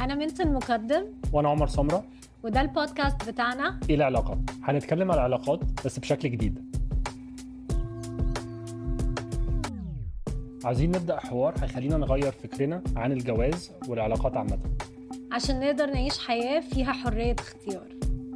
أنا منت المقدم وانا عمر سمره وده البودكاست بتاعنا ايه العلاقات هنتكلم على العلاقات بس بشكل جديد عايزين نبدا حوار هيخلينا نغير فكرنا عن الجواز والعلاقات عامه عشان نقدر نعيش حياة فيها حرية اختيار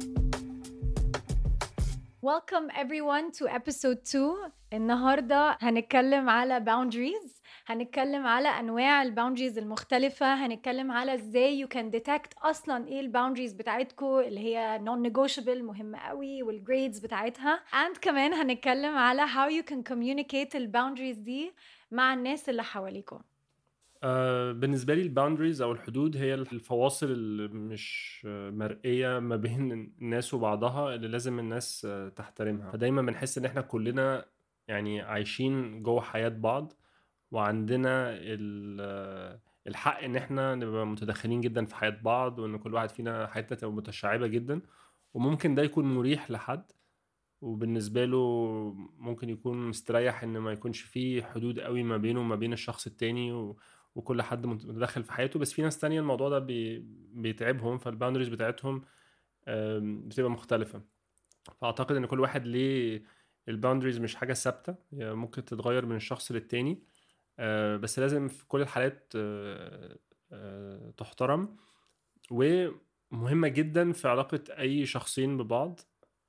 Welcome everyone to episode 2 النهاردة هنتكلم على boundaries هنتكلم على أنواع الباوندريز المختلفة هنتكلم على ازاي you can detect أصلا ايه الباوندريز بتاعتكم اللي هي non-negotiable مهمة قوي والجريدز بتاعتها and كمان هنتكلم على how you can communicate الباوندريز دي مع الناس اللي حواليكم آه، بالنسبة لي الباوندريز أو الحدود هي الفواصل اللي مش آه، مرئية ما بين الناس وبعضها اللي لازم الناس آه، تحترمها فدايما بنحس إن إحنا كلنا يعني عايشين جوه حياة بعض وعندنا ال- الحق إن إحنا نبقى متدخلين جدا في حياة بعض وإن كل واحد فينا حياتنا تبقى متشعبة جدا وممكن ده يكون مريح لحد وبالنسبة له ممكن يكون مستريح إن ما يكونش فيه حدود قوي ما بينه وما بين الشخص التاني و... وكل حد متدخل في حياته بس في ناس تانية الموضوع ده بي... بيتعبهم فالباوندريز بتاعتهم آم، بتبقى مختلفة فأعتقد إن كل واحد ليه الباوندريز مش حاجة ثابتة هي ممكن تتغير من الشخص للتاني آه، بس لازم في كل الحالات آه، آه، تحترم ومهمة جدا في علاقة أي شخصين ببعض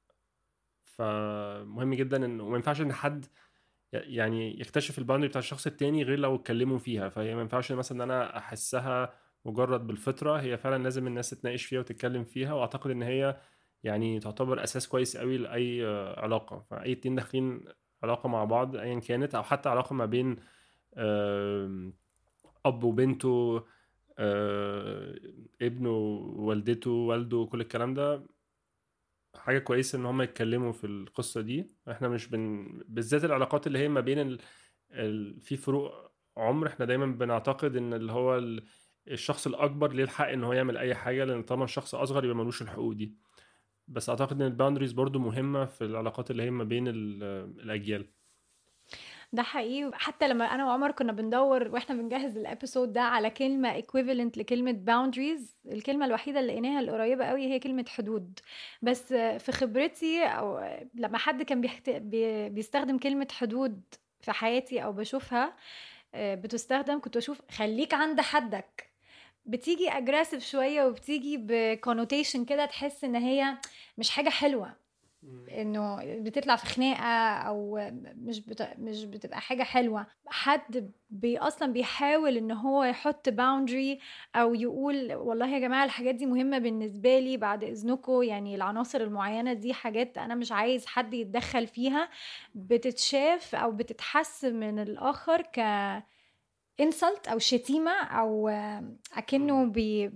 فمهم جدا إن وما ينفعش إن حد يعني يكتشف الباوندري بتاع الشخص التاني غير لو اتكلموا فيها فهي ما ينفعش مثلا ان انا احسها مجرد بالفطره هي فعلا لازم الناس تتناقش فيها وتتكلم فيها واعتقد ان هي يعني تعتبر اساس كويس قوي لاي آه، علاقه فاي اتنين داخلين علاقه مع بعض ايا كانت او حتى علاقه ما بين آم، اب وبنته آه، ابنه ووالدته والده كل الكلام ده حاجة كويسة إن هما يتكلموا في القصة دي إحنا مش بن بالذات العلاقات اللي هي ما بين ال... ال... في فروق عمر إحنا دايما بنعتقد إن اللي هو ال... الشخص الأكبر ليه الحق إن هو يعمل أي حاجة لأن طالما الشخص أصغر يبقى ملوش الحقوق دي بس أعتقد إن الباوندريز برضو مهمة في العلاقات اللي هي ما بين ال... الأجيال ده حقيقي حتى لما انا وعمر كنا بندور واحنا بنجهز الابيسود ده على كلمه equivalent لكلمه boundaries الكلمه الوحيده اللي لقيناها القريبه قوي هي كلمه حدود بس في خبرتي او لما حد كان بيحت... بي... بيستخدم كلمه حدود في حياتي او بشوفها آه، بتستخدم كنت بشوف خليك عند حدك بتيجي اجريسيف شويه وبتيجي بكونوتيشن كده تحس ان هي مش حاجه حلوه انه بتطلع في خناقه او مش بت... مش بتبقى حاجه حلوه حد بي اصلا بيحاول ان هو يحط باوندري او يقول والله يا جماعه الحاجات دي مهمه بالنسبه لي بعد اذنكم يعني العناصر المعينه دي حاجات انا مش عايز حد يتدخل فيها بتتشاف او بتتحس من الاخر ك انسلت او شتيمه او اكنه بي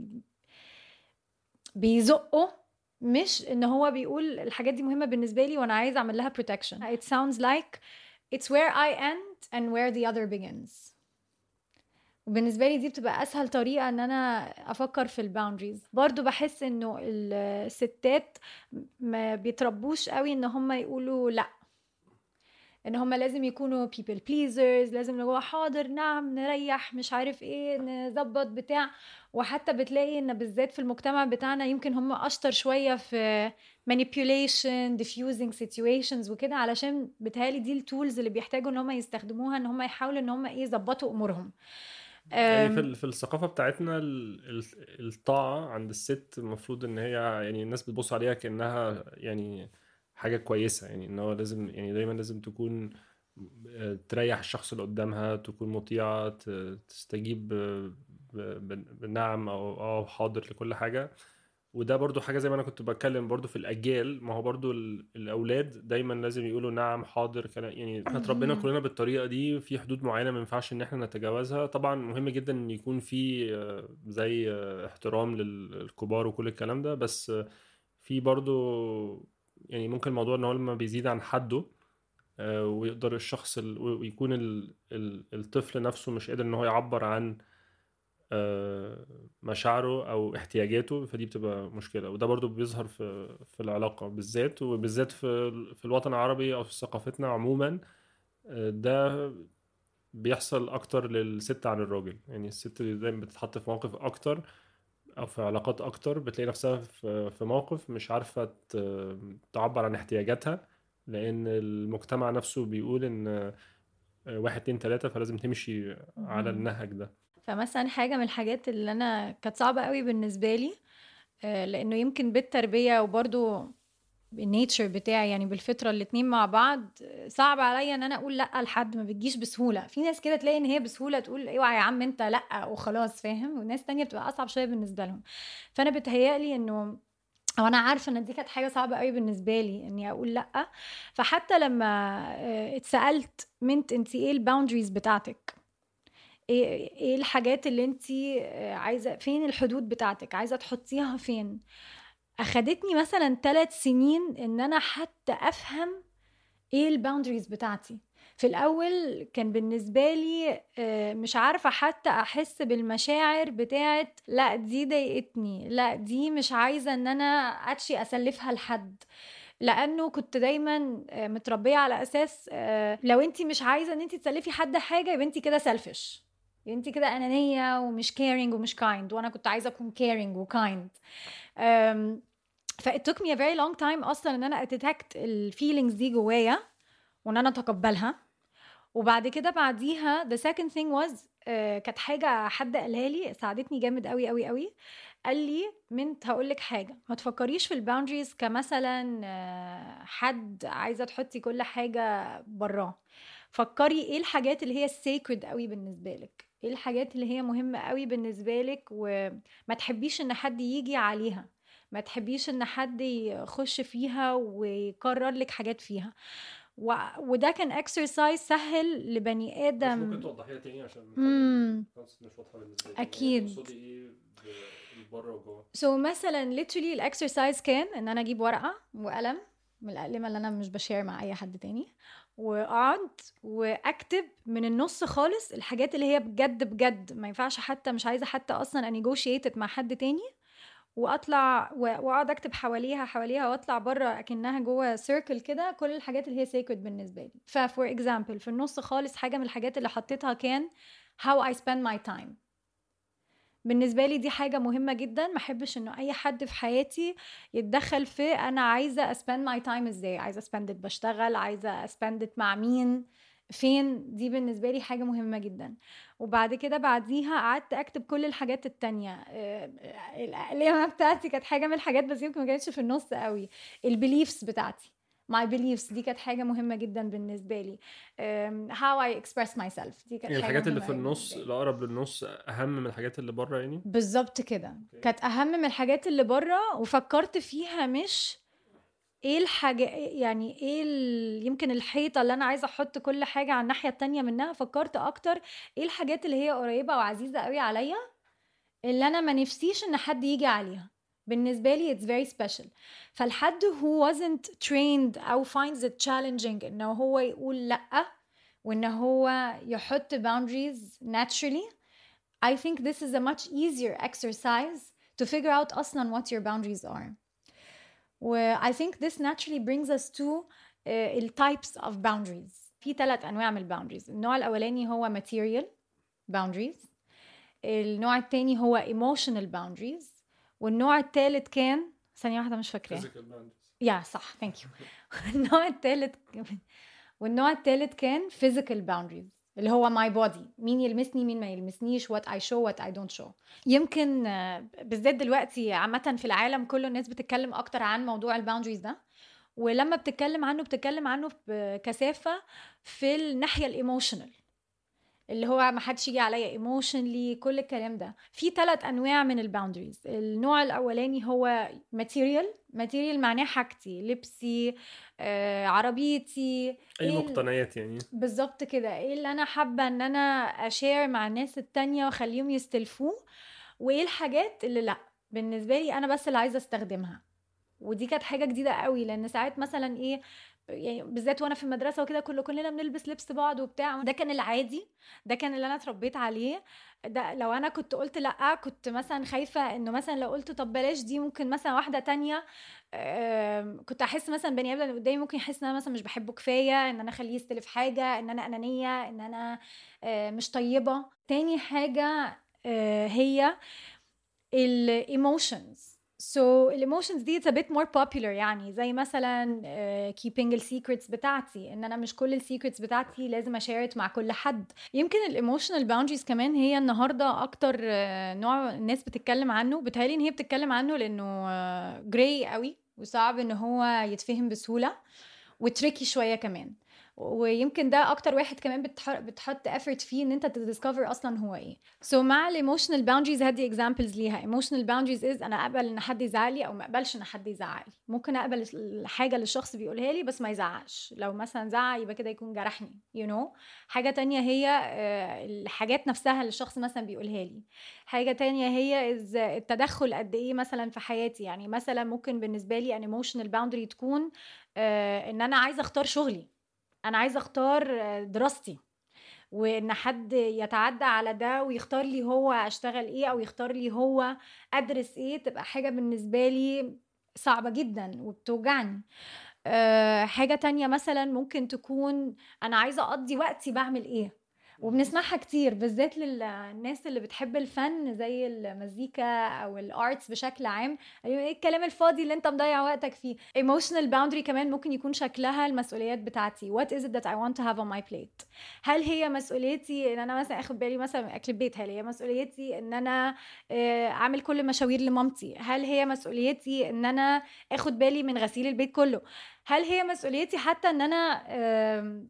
بيزقه مش ان هو بيقول الحاجات دي مهمه بالنسبه لي وانا عايز اعمل لها protection it sounds like it's where I end and where the other begins وبالنسبه لي دي بتبقى اسهل طريقه ان انا افكر في الباوندريز برضو بحس انه الستات ما بيتربوش قوي ان هم يقولوا لا ان هم لازم يكونوا people pleasers لازم اللي هو حاضر نعم نريح مش عارف ايه نظبط بتاع وحتى بتلاقي ان بالذات في المجتمع بتاعنا يمكن هم اشطر شويه في manipulation diffusing situations وكده علشان بتهيألي دي التولز اللي بيحتاجوا ان هم يستخدموها ان هم يحاولوا ان هم ايه يظبطوا امورهم يعني في, أم، ال- في الثقافة بتاعتنا ال- ال- الطاعة عند الست المفروض إن هي يعني الناس بتبص عليها كأنها يعني حاجة كويسة يعني إن هو لازم يعني دايما لازم تكون آه، تريح الشخص اللي قدامها تكون مطيعة ت- تستجيب ب- ب- بنعم أو أو حاضر لكل حاجة وده برضو حاجة زي ما أنا كنت بتكلم برضو في الأجيال ما هو برضو ال- الأولاد دايما لازم يقولوا نعم حاضر كلام يعني احنا اتربينا مهم. كلنا بالطريقة دي في حدود معينة ما ينفعش إن احنا نتجاوزها طبعا مهم جدا إن يكون في آه، زي آه، احترام للكبار وكل الكلام ده بس آه، في برضو يعني ممكن الموضوع إن هو لما بيزيد عن حده آه، ويقدر الشخص ال... ويكون ال... ال... الطفل نفسه مش قادر ان هو يعبر عن آه، مشاعره او احتياجاته فدي بتبقى مشكله وده برضو بيظهر في في العلاقه بالذات وبالذات في في الوطن العربي او في ثقافتنا عموما آه، ده بيحصل اكتر للست عن الراجل يعني الست دايما بتتحط في مواقف اكتر او في علاقات اكتر بتلاقي نفسها في في موقف مش عارفه ت- تعبر عن احتياجاتها لان المجتمع نفسه بيقول ان آه، واحد اتنين تلاته فلازم تمشي على مهم. النهج ده فمثلا حاجة من الحاجات اللي أنا كانت صعبة قوي بالنسبة لي آه، لأنه يمكن بالتربية وبرضو بالنيتشر بتاعي يعني بالفطرة الاتنين مع بعض آه، صعب عليا ان انا اقول لا لحد ما بتجيش بسهولة في ناس كده تلاقي ان هي بسهولة تقول اوعى يا عم انت لا وخلاص فاهم وناس تانية بتبقى اصعب شوية بالنسبة لهم فانا بتهيألي انه او انا عارفه ان دي كانت حاجه صعبه قوي بالنسبه لي اني اقول لا فحتى لما آه، اتسالت منت انت ايه الباوندريز بتاعتك ايه ايه الحاجات اللي انت عايزه فين الحدود بتاعتك عايزه تحطيها فين اخدتني مثلا ثلاث سنين ان انا حتى افهم ايه الباوندريز بتاعتي في الاول كان بالنسبه لي آه، مش عارفه حتى احس بالمشاعر بتاعت لا دي ضايقتني لا دي مش عايزه ان انا اتشي اسلفها لحد لانه كنت دايما آه، متربيه على اساس آه، لو انت مش عايزه ان انت تسلفي حد حاجه يبقى انت كده سيلفش انت كده انانيه ومش كيرنج ومش كايند وانا كنت عايزه اكون كيرنج وكايند ف it took me a very long time اصلا ان انا اتتكت الفيلينجز دي جوايا وان انا اتقبلها وبعد كده بعديها the second thing was آه، كانت حاجه حد قالها لي ساعدتني جامد قوي قوي قوي قال لي منت هقول لك حاجه ما تفكريش في الباوندريز كمثلا آه، حد عايزه تحطي كل حاجه براه فكري ايه الحاجات اللي هي sacred قوي بالنسبه لك ايه الحاجات اللي هي مهمه قوي بالنسبه لك وما تحبيش ان حد يجي عليها ما تحبيش ان حد يخش فيها ويكرر لك حاجات فيها و... وده كان اكسرسايز سهل لبني بس ادم ممكن توضحيها تاني عشان امم الناس مش واضحه بالنسبه لي أكيد. تقصدي ايه بره وجوه سو so مثلا literally الاكسرسايز كان ان انا اجيب ورقه وقلم من الاقلمه اللي انا مش بشير مع اي حد تاني واقعد واكتب من النص خالص الحاجات اللي هي بجد بجد ما ينفعش حتى مش عايزه حتى اصلا انيجوشيت مع حد تاني واطلع و- واقعد اكتب حواليها حواليها واطلع بره اكنها جوه سيركل كده كل الحاجات اللي هي سيكريت بالنسبه لي ففور اكزامبل في النص خالص حاجه من الحاجات اللي حطيتها كان how I spend my time بالنسبه لي دي حاجه مهمه جدا ما احبش انه اي حد في حياتي يتدخل في انا عايزه اسبند ماي تايم ازاي عايزه اسبندت بشتغل عايزه اسبندت مع مين فين دي بالنسبه لي حاجه مهمه جدا وبعد كده بعديها قعدت اكتب كل الحاجات التانية آه، الأقلمة بتاعتي كانت حاجة من الحاجات بس يمكن ما كانتش في النص قوي البيليفز بتاعتي my beliefs دي كانت حاجة مهمة جدا بالنسبة لي um, how I express myself دي كانت يعني حاجة الحاجات اللي مهمة في أوي النص بالنسبة لي. الاقرب للنص اهم من الحاجات اللي بره يعني بالظبط كده كانت اهم من الحاجات اللي بره وفكرت فيها مش ايه الحاجة يعني ايه ال... يمكن الحيطة اللي انا عايزة احط كل حاجة على الناحية التانية منها فكرت اكتر ايه الحاجات اللي هي قريبة وعزيزة قوي عليا اللي انا ما نفسيش ان حد يجي عليها بالنسبة لي it's very special فالحد who wasn't trained او finds it challenging انه هو يقول لأ وان هو يحط boundaries naturally I think this is a much easier exercise to figure out أصلا what your boundaries are. و I think this naturally brings us to uh, ال types of boundaries. في ثلاث أنواع من الباوندريز. النوع الأولاني هو material boundaries. النوع الثاني هو emotional boundaries. والنوع الثالث كان ثانية واحدة مش فاكراه. physical boundaries يا صح ثانك يو النوع الثالث والنوع الثالث كان physical boundaries اللي هو my body مين يلمسني مين ما يلمسنيش what I show what I don't show يمكن آه، بالذات دلوقتي عامة في العالم كله الناس بتتكلم أكتر عن موضوع الباوندريز ده ولما بتتكلم عنه بتتكلم عنه بكثافة في الناحية الايموشنال اللي هو ما حدش يجي عليا ايموشنلي كل الكلام ده في ثلاث انواع من الباوندريز النوع الاولاني هو ماتيريال ماتيريال معناه حاجتي لبسي آه، عربيتي اي إيه ال- مقتنيات يعني بالظبط كده ايه اللي انا حابه ان انا اشير مع الناس التانية واخليهم يستلفوه وايه الحاجات اللي لا بالنسبه لي انا بس اللي عايزه استخدمها ودي كانت حاجه جديده قوي لان ساعات مثلا ايه يعني بالذات وانا في المدرسه وكده كل كلنا بنلبس لبس بعض وبتاع ده كان العادي ده كان اللي انا اتربيت عليه ده لو انا كنت قلت لا كنت مثلا خايفه انه مثلا لو قلت طب بلاش دي ممكن مثلا واحده تانية آم، كنت احس مثلا بني ادم اللي قدامي ممكن يحس ان انا مثلا مش بحبه كفايه ان انا اخليه يستلف حاجه ان انا انانيه ان انا آه، مش طيبه تاني حاجه آه، هي الايموشنز So الايموشنز دي it's a bit more popular يعني زي مثلا uh, keeping السيكريتس بتاعتي ان انا مش كل السيكريتس بتاعتي لازم اشارك مع كل حد يمكن الايموشنال باوندريز كمان هي النهارده اكتر uh, نوع الناس بتتكلم عنه بتهيألي ان هي بتتكلم عنه لانه جراي uh, قوي وصعب ان هو يتفهم بسهوله وتريكي شويه كمان ويمكن ده اكتر واحد كمان بتحط effort فيه ان انت تديسكفر اصلا هو ايه سو so مع الايموشنال باوندريز هدي اكزامبلز ليها ايموشنال باوندريز از انا اقبل ان حد يزعل لي او ما اقبلش ان حد يزعل لي ممكن اقبل الحاجه اللي الشخص بيقولها لي بس ما يزعقش لو مثلا زعق يبقى كده يكون جرحني يو you know? حاجه تانية هي الحاجات نفسها اللي الشخص مثلا بيقولها لي حاجه تانية هي از التدخل قد ايه مثلا في حياتي يعني مثلا ممكن بالنسبه لي ان ايموشنال باوندري تكون ان انا عايزه اختار شغلي انا عايزه اختار دراستي وان حد يتعدى على ده ويختار لي هو اشتغل ايه او يختار لي هو ادرس ايه تبقى حاجه بالنسبه لي صعبه جدا وبتوجعني أه حاجه تانية مثلا ممكن تكون انا عايزه اقضي وقتي بعمل ايه وبنسمعها كتير بالذات للناس اللي بتحب الفن زي المزيكا او الارتس بشكل عام ايه الكلام الفاضي اللي انت مضيع وقتك فيه emotional boundary كمان ممكن يكون شكلها المسؤوليات بتاعتي what is it that I want to have on my plate هل هي مسؤوليتي ان انا مثلا اخد بالي مثلا من اكل البيت هل هي مسؤوليتي ان انا اعمل كل مشاوير لمامتي هل هي مسؤوليتي ان انا اخد بالي من غسيل البيت كله هل هي مسؤوليتي حتى ان انا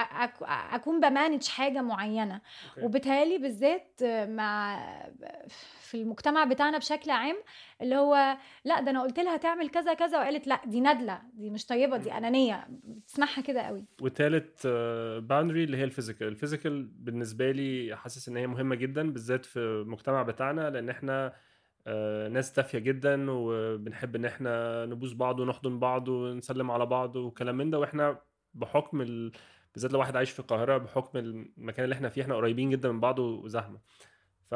اكون بمانج حاجه معينه أوكي. وبالتالي بالذات مع في المجتمع بتاعنا بشكل عام اللي هو لا ده انا قلت لها تعمل كذا كذا وقالت لا دي نادله دي مش طيبه دي انانيه بتسمعها كده قوي وتالت باوندري اللي هي الفيزيكال الفيزيكال بالنسبه لي حاسس ان هي مهمه جدا بالذات في المجتمع بتاعنا لان احنا آه، ناس دافيه جدا وبنحب ان احنا نبوس بعض ونحضن بعض ونسلم على بعض وكلام من ده واحنا بحكم ال... بالذات لو واحد عايش في القاهره بحكم المكان اللي احنا فيه احنا قريبين جدا من بعض وزحمه ف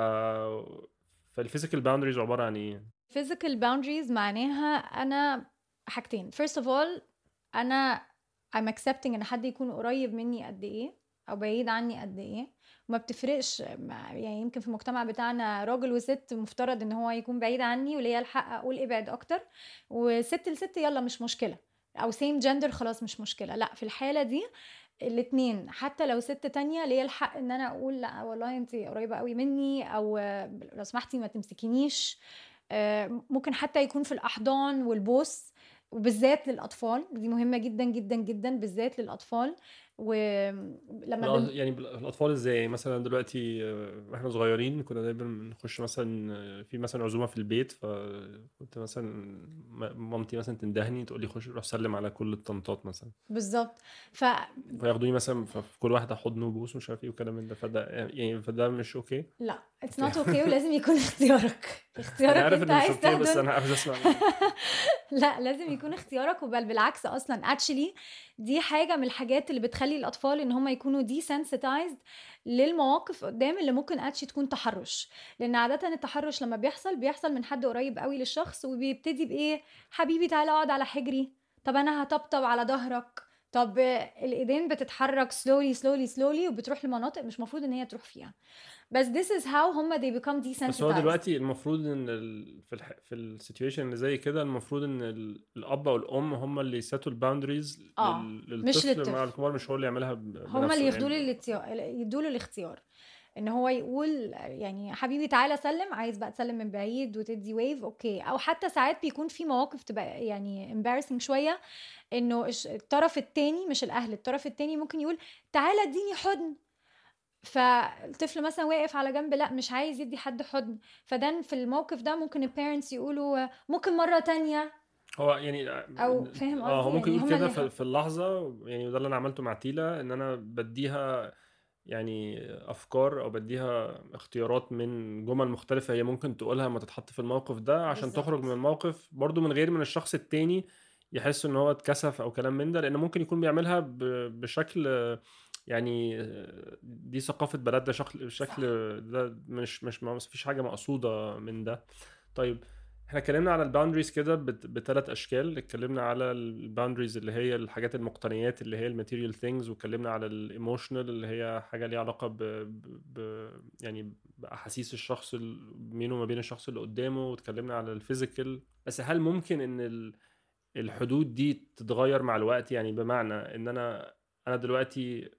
فالفيزيكال باوندريز عباره عن ايه physical boundaries معناها انا حاجتين first of all انا I'm accepting ان حد يكون قريب مني قد ايه او بعيد عني قد ايه وما بتفرقش يعني يمكن في المجتمع بتاعنا راجل وست مفترض ان هو يكون بعيد عني وليا الحق اقول ابعد اكتر وست لست يلا مش مشكله او سيم جندر خلاص مش مشكله لا في الحاله دي الاثنين حتى لو ست تانية ليا الحق ان انا اقول لا والله انت قريبه قوي مني او لو سمحتي ما تمسكينيش ممكن حتى يكون في الاحضان والبوس وبالذات للاطفال دي مهمه جدا جدا جدا بالذات للاطفال ولما بن... يعني الاطفال ازاي مثلا دلوقتي واحنا صغيرين كنا دايما بنخش مثلا في مثلا عزومه في البيت فكنت مثلا مامتي مثلا تندهني تقول لي خش روح سلم على كل الطنطات مثلا بالظبط ف فياخدوني مثلا في كل واحده حضن وبوس ومش عارف ايه وكلام من ده فده يعني فده مش اوكي لا اتس نوت اوكي ولازم يكون اختيارك اختيارك انا عارف انت انه مش عايز اوكي بس تحضن انا عايز اسمع لا لازم يكون اختيارك وبل بالعكس اصلا اكشلي دي حاجه من الحاجات اللي بتخلي الاطفال ان هم يكونوا دي سنسيتايزد للمواقف قدام اللي ممكن اكشلي تكون تحرش لان عاده التحرش لما بيحصل بيحصل من حد قريب قوي للشخص وبيبتدي بايه حبيبي تعالى اقعد على حجري طب انا هطبطب على ظهرك طب الايدين بتتحرك سلولي سلولي سلولي وبتروح لمناطق مش مفروض ان هي تروح فيها بس this is how هم they become desensitized بس هو دلوقتي المفروض ان ال... في الح... في السيتويشن اللي زي كده المفروض ان ال... الاب او الام هم اللي يسيتوا الباوندريز آه، لل... مش للطفل للطفل. مع الكبار مش هو اللي يعملها ب... هم بنفسه اللي ياخدوا له يعني. الاختيار يدوا له الاختيار ان هو يقول يعني حبيبي تعالى سلم عايز بقى تسلم من بعيد وتدي ويف اوكي او حتى ساعات بيكون في مواقف تبقى يعني embarrassing شويه انه الش- الطرف التاني مش الاهل الطرف التاني ممكن يقول تعالى اديني حضن فالطفل مثلا واقف على جنب لا مش عايز يدي حد حضن فده في الموقف ده ممكن البيرنتس يقولوا ممكن مره تانية هو يعني أو فاهم اه هو قصدي؟ ممكن يعني يقول هما كده اللي- في... في اللحظه يعني ده اللي انا عملته مع تيلا ان انا بديها يعني افكار او بديها اختيارات من جمل مختلفه هي ممكن تقولها لما تتحط في الموقف ده عشان بالظبط. تخرج من الموقف برضو من غير من الشخص التاني يحس ان هو اتكسف او كلام من ده لان ممكن يكون بيعملها ب... بشكل يعني دي ثقافه بلد ده شكل شكل ده مش مش ما فيش حاجه مقصوده من ده طيب احنا اتكلمنا على الباوندريز كده بثلاث اشكال اتكلمنا على الباوندريز اللي هي الحاجات المقتنيات اللي هي الماتيريال ثينجز واتكلمنا على الايموشنال اللي هي حاجه ليها علاقه ب, ب... يعني باحاسيس الشخص بينه وما بين الشخص اللي قدامه واتكلمنا على الفيزيكال بس هل ممكن ان ال... الحدود دي تتغير مع الوقت يعني بمعنى ان انا انا دلوقتي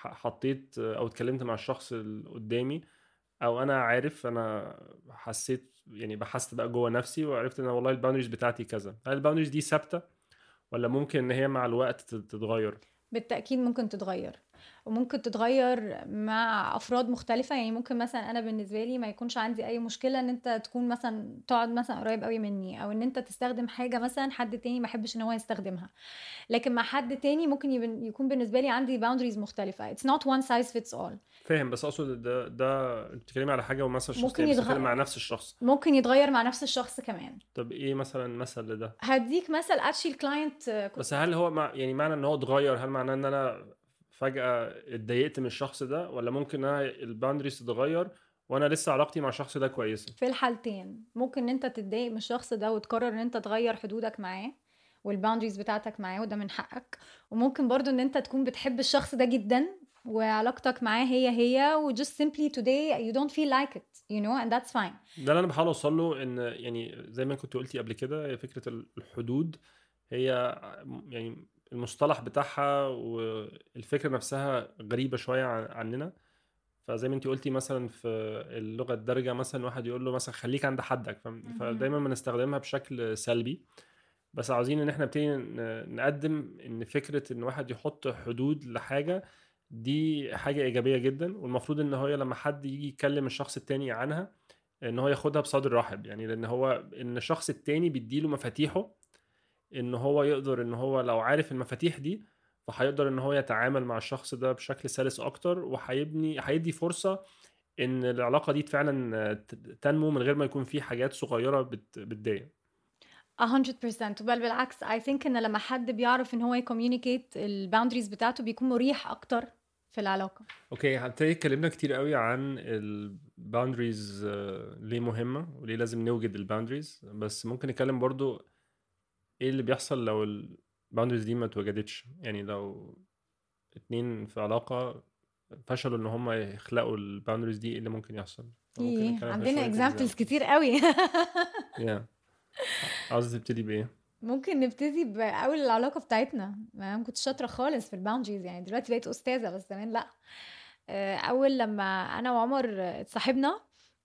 حطيت او اتكلمت مع الشخص اللي قدامي او انا عارف انا حسيت يعني بحثت بقى جوه نفسي وعرفت ان والله الباوندريز بتاعتي كذا هل الباوندريز دي ثابته ولا ممكن ان هي مع الوقت تتغير بالتاكيد ممكن تتغير وممكن تتغير مع افراد مختلفه يعني ممكن مثلا انا بالنسبه لي ما يكونش عندي اي مشكله ان انت تكون مثلا تقعد مثلا قريب قوي مني او ان انت تستخدم حاجه مثلا حد تاني ما يحبش ان هو يستخدمها لكن مع حد تاني ممكن يكون بالنسبه لي عندي باوندريز مختلفه it's not one size fits all فاهم بس اقصد ده ده انت بتتكلمي على حاجه ومثلا الشخص ممكن يتغير مع نفس الشخص ممكن يتغير مع نفس الشخص كمان طب ايه مثلا مثل لده هديك مثل اتشي الكلاينت بس هل هو مع يعني معنى ان هو اتغير هل معناه ان انا فجاه اتضايقت من الشخص ده ولا ممكن انا الباوندريز تتغير وانا لسه علاقتي مع الشخص ده كويسه في الحالتين ممكن ان انت تتضايق من الشخص ده وتقرر ان انت تغير حدودك معاه والباوندريز بتاعتك معاه وده من حقك وممكن برضو ان انت تكون بتحب الشخص ده جدا وعلاقتك معاه هي هي و just simply today you don't feel like it you know and that's fine ده اللي انا بحاول اوصل له ان يعني زي ما كنت قلتي قبل كده هي فكره الحدود هي يعني المصطلح بتاعها والفكره نفسها غريبه شويه عننا فزي ما انت قلتي مثلا في اللغه الدارجه مثلا واحد يقول له مثلا خليك عند حدك فدايما بنستخدمها بشكل سلبي بس عاوزين ان احنا نبتدي نقدم ان فكره ان واحد يحط حدود لحاجه دي حاجه ايجابيه جدا والمفروض ان هو لما حد يجي يكلم الشخص التاني عنها ان هو ياخدها بصدر رحب يعني لان هو ان الشخص التاني بيديله مفاتيحه ان هو يقدر ان هو لو عارف المفاتيح دي فهيقدر ان هو يتعامل مع الشخص ده بشكل سلس اكتر وهيبني هيدي فرصه ان العلاقه دي فعلا تنمو من غير ما يكون في حاجات صغيره بتضايق 100% بل بالعكس I think ان لما حد بيعرف ان هو يكوميونيكيت الباوندريز بتاعته بيكون مريح اكتر في العلاقه اوكي هنبتدي اتكلمنا كتير قوي عن الباوندريز آه، ليه مهمه وليه لازم نوجد الباوندريز بس ممكن نتكلم برضو ايه اللي بيحصل لو الباوندريز دي ما اتوجدتش يعني لو اتنين في علاقه فشلوا ان هم يخلقوا الباوندريز دي ايه اللي ممكن يحصل إيه عندنا اكزامبلز كتير قوي yeah. عاوزه تبتدي بايه ممكن نبتدي باول العلاقه بتاعتنا انا ما كنتش شاطره خالص في الباوندريز يعني دلوقتي بقيت استاذه بس زمان لا آه، اول لما انا وعمر اتصاحبنا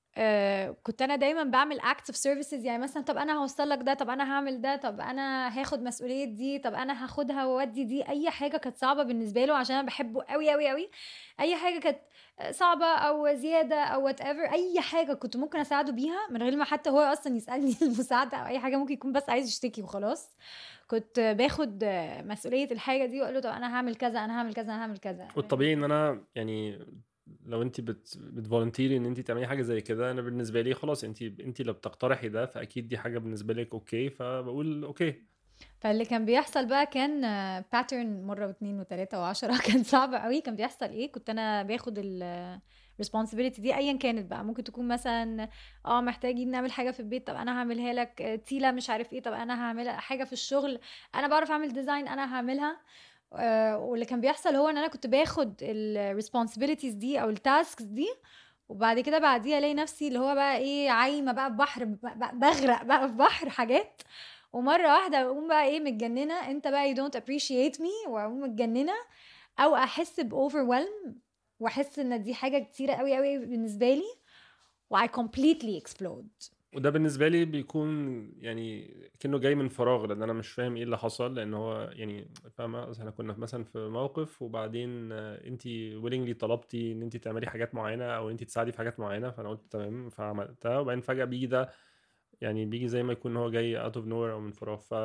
آه، كنت انا دايما بعمل اكت اوف سيرفيسز يعني مثلا طب انا هوصل لك ده طب انا هعمل ده طب انا هاخد مسؤوليه دي طب انا هاخدها واودي دي اي حاجه كانت صعبه بالنسبه له عشان انا بحبه قوي قوي قوي اي حاجه كانت صعبه او زياده او وات ايفر اي حاجه كنت ممكن اساعده بيها من غير ما حتى هو اصلا يسالني المساعده او اي حاجه ممكن يكون بس عايز يشتكي وخلاص كنت باخد مسؤوليه الحاجه دي واقول له طب انا هعمل كذا انا هعمل كذا انا هعمل كذا والطبيعي ان انا يعني لو انت بت بتفولنتيري ان انت تعملي حاجه زي كده انا بالنسبه لي خلاص انت انت لو بتقترحي ده فاكيد دي حاجه بالنسبه لك اوكي فبقول اوكي فاللي كان بيحصل بقى كان باترن مره واثنين وثلاثه وعشرة كان صعب قوي كان بيحصل ايه كنت انا باخد ال responsibility دي ايا كانت بقى ممكن تكون مثلا اه محتاجين نعمل حاجه في البيت طب انا هعملها لك تيلا مش عارف ايه طب انا هعملها حاجه في الشغل انا بعرف اعمل ديزاين انا هعملها آه واللي كان بيحصل هو ان انا كنت باخد الريسبونسبيلتيز دي او التاسكس دي وبعد كده بعديها الاقي نفسي اللي هو بقى ايه عايمه بقى في بحر بغرق بقى في بحر حاجات ومره واحده اقوم بقى ايه متجننه انت بقى you don't appreciate me واقوم متجننه او احس باوفرويلم واحس ان دي حاجه كتيره قوي قوي بالنسبه لي و I completely explode وده بالنسبه لي بيكون يعني كانه جاي من فراغ لان انا مش فاهم ايه اللي حصل لان هو يعني فاهمه احنا كنا مثلا في موقف وبعدين انت ويلنجلي طلبتي ان انت تعملي حاجات معينه او انت تساعدي في حاجات معينه فانا قلت تمام فعملتها وبعدين فجاه بيجي ده يعني بيجي زي ما يكون هو جاي اوت اوف نور او من فراغ ف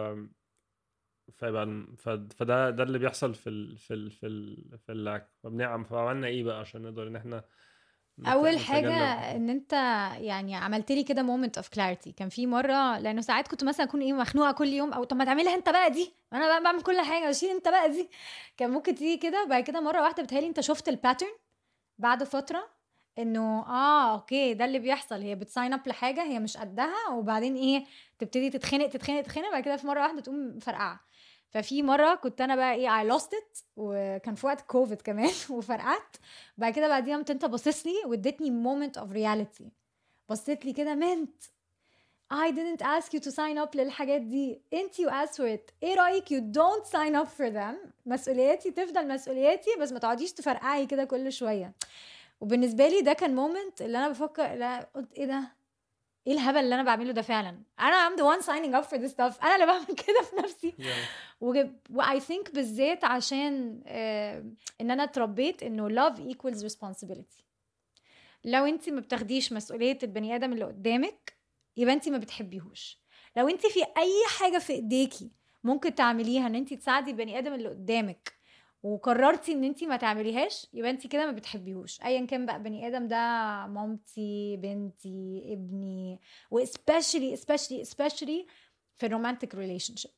فيبقى فده ده اللي بيحصل في ال في ال في ال في اللاك فبنعم فعملنا ايه بقى عشان نقدر ان احنا اول حاجه ان انت يعني عملت لي كده مومنت اوف كلاريتي كان في مره لانه ساعات كنت مثلا اكون ايه مخنوقه كل يوم او طب ما تعملها انت بقى دي انا بقى بعمل كل حاجه وشيل انت بقى دي كان ممكن تيجي كده بعد كده مره واحده بتهيألي انت شفت الباترن بعد فتره انه اه اوكي ده اللي بيحصل هي بتساين اب لحاجه هي مش قدها وبعدين ايه تبتدي تتخنق تتخنق تتخنق بعد كده في مره واحده تقوم فرقعه ففي مره كنت انا بقى ايه اي لوست ات وكان في وقت كوفيد كمان وفرقعت بعد كده بعديها قمت انت باصص لي واديتني مومنت اوف رياليتي بصيت لي كده منت I didn't ask you to sign up للحاجات دي انت you asked for it ايه رايك you don't sign up for them مسؤولياتي تفضل مسؤولياتي بس ما تقعديش تفرقعي كده كل شويه وبالنسبه لي ده كان مومنت اللي انا بفكر لا قلت ايه ده ايه الهبل اللي انا بعمله ده فعلا انا I'm the one signing up for this stuff انا اللي بعمل كده في نفسي واي ثينك بالذات عشان آه ان انا اتربيت انه love equals responsibility لو انت ما بتاخديش مسؤوليه البني ادم اللي قدامك يبقى انت ما بتحبيهوش لو انت في اي حاجه في ايديكي ممكن تعمليها ان انت تساعدي البني ادم اللي قدامك وقررتي ان انت ما تعمليهاش يبقى انت كده ما بتحبيهوش ايا كان بقى بني ادم ده مامتي بنتي ابني واسبيشلي اسبيشلي اسبيشلي في الرومانتك ريليشن شيب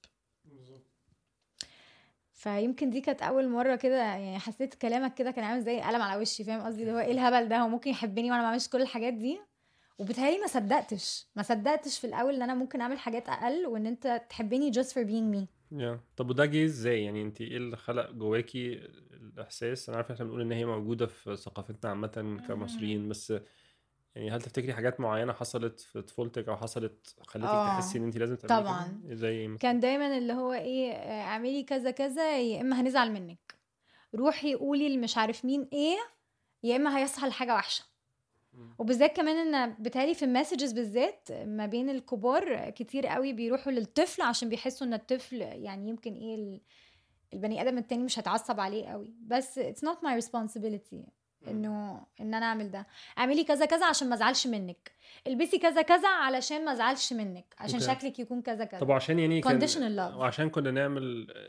فيمكن دي كانت اول مره كده يعني حسيت كلامك كده كان عامل زي قلم على وشي فاهم قصدي اللي هو ايه الهبل ده هو ممكن يحبني وانا ما بعملش كل الحاجات دي وبتهيألي ما صدقتش ما صدقتش في الاول ان انا ممكن اعمل حاجات اقل وان انت تحبني just for being me يا طب وده جه ازاي يعني انت ايه اللي خلق جواكي الاحساس انا عارف احنا بنقول ان هي موجوده في ثقافتنا عامه كمصريين بس يعني هل تفتكري حاجات معينه حصلت في طفولتك او حصلت خلتك آه، تحسي ان انت لازم تعملي كده؟ طبعاً. زي ايه مثلا؟ كان دايما اللي هو ايه آه، اعملي كذا كذا يا اما هنزعل منك روحي قولي اللي مش عارف مين ايه يا اما هيحصل حاجه وحشه مم. وبالذات كمان ان بتهيألي في المسجز بالذات ما بين الكبار كتير قوي بيروحوا للطفل عشان بيحسوا ان الطفل يعني يمكن ايه ال- البني ادم التاني مش هيتعصب عليه قوي بس it's not my responsibility انه ان انا اعمل ده اعملي كذا كذا عشان ما ازعلش منك البسي كذا كذا علشان ما ازعلش منك عشان أوكي. شكلك يكون كذا كذا طب وعشان يعني كان Conditional love. وعشان كنا نعمل